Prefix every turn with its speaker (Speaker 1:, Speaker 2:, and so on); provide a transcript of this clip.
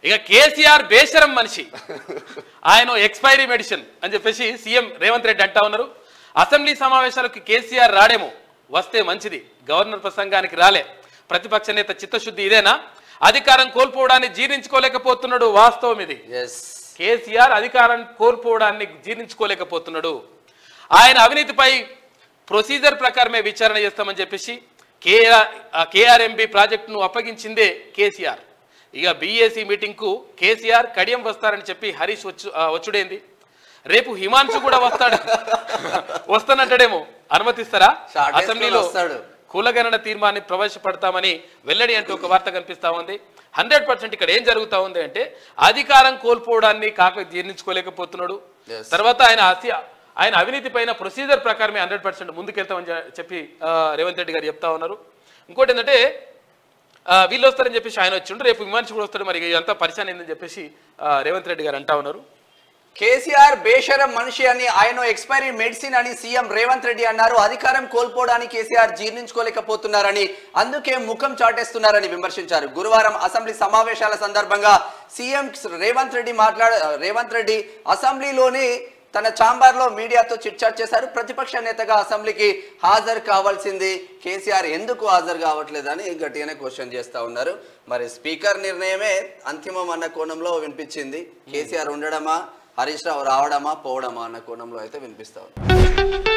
Speaker 1: ఇక కేసీఆర్ బేషరం మనిషి ఆయన ఎక్స్పైరీ మెడిసిన్ అని చెప్పేసి సీఎం రేవంత్ రెడ్డి అంటా ఉన్నారు అసెంబ్లీ సమావేశాలకు కేసీఆర్ రాడేమో వస్తే మంచిది గవర్నర్ ప్రసంగానికి రాలే ప్రతిపక్ష నేత చిత్తశుద్ధి ఇదేనా అధికారం కోల్పోవడాన్ని జీర్ణించుకోలేకపోతున్నాడు వాస్తవం ఇది
Speaker 2: ఎస్
Speaker 1: కేసీఆర్ అధికారం కోల్పోవడాన్ని జీర్ణించుకోలేకపోతున్నాడు ఆయన అవినీతిపై ప్రొసీజర్ ప్రకారమే విచారణ చేస్తామని చెప్పేసి కేఆర్ కేఆర్ఎంబి ప్రాజెక్టును అప్పగించిందే కేసీఆర్ ఇక బీఏసీ మీటింగ్కు కేసీఆర్ కడియం వస్తారని చెప్పి హరీష్ వచ్చు ఆ, వచ్చుడేంది రేపు హిమాంశు కూడా వస్తాడు వస్తానంటాడేమో అనుమతిస్తారా
Speaker 2: Short వేసుకొని
Speaker 1: అసెంబ్లీలో
Speaker 2: వస్తాడు.
Speaker 1: కులగణన తీర్మాన్ని ప్రవేశపెడతామని వెల్లడి అంటూ ఒక వార్త కనిపిస్తా ఉంది హండ్రెడ్ పర్సెంట్ ఇక్కడ ఏం జరుగుతా ఉంది అంటే అధికారం కోల్పోవడాన్ని కాక జీర్ణించుకోలేకపోతున్నాడు
Speaker 2: Yes.
Speaker 1: తర్వాత ఆయన అసి ఆయన అవినీతి పైన ప్రొసీజర్ ప్రకారమే హండ్రెడ్ పర్సెంట్ ముందుకెళ్తామని చె- చెప్పి ఆ, రేవంత్ రెడ్డి గారు చెప్తా ఉన్నారు ఇంకోటి ఏంటంటే ఆ, వీళ్ళు వస్తారని చెప్పేసి ఆయన వచ్చిండు రేపు విమానించి కూడా వస్తాడు మరి ఇదంతా పరిచయం ఏందని చెప్పేసి ఆ, రేవంత్ రెడ్డి గారు అంటా ఉన్నారు
Speaker 2: కేసీఆర్ బేషరం మనిషి అని ఆయన ఎక్స్పైరీ మెడిసిన్ అని సీఎం రేవంత్ రెడ్డి అన్నారు అధికారం కోల్పోవడానికి కేసీఆర్ జీర్ణించుకోలేకపోతున్నారని అందుకే ముఖం చాటేస్తున్నారని విమర్శించారు గురువారం అసెంబ్లీ సమావేశాల సందర్భంగా సీఎం రేవంత్ రెడ్డి మాట్లాడ రేవంత్ రెడ్డి అసెంబ్లీలోని తన చాంబర్ లో మీడియాతో చిట్చాట్ చేశారు ప్రతిపక్ష నేతగా అసెంబ్లీకి హాజరు కావాల్సింది కేసీఆర్ ఎందుకు హాజరు కావట్లేదని గట్టిగానే క్వశ్చన్ చేస్తా ఉన్నారు మరి స్పీకర్ నిర్ణయమే అంతిమం అన్న కోణంలో వినిపించింది కేసీఆర్ ఉండడమా హరీష్ రావు రావడమా పోవడమా అన్న కోణంలో అయితే వినిపిస్తా ఉంది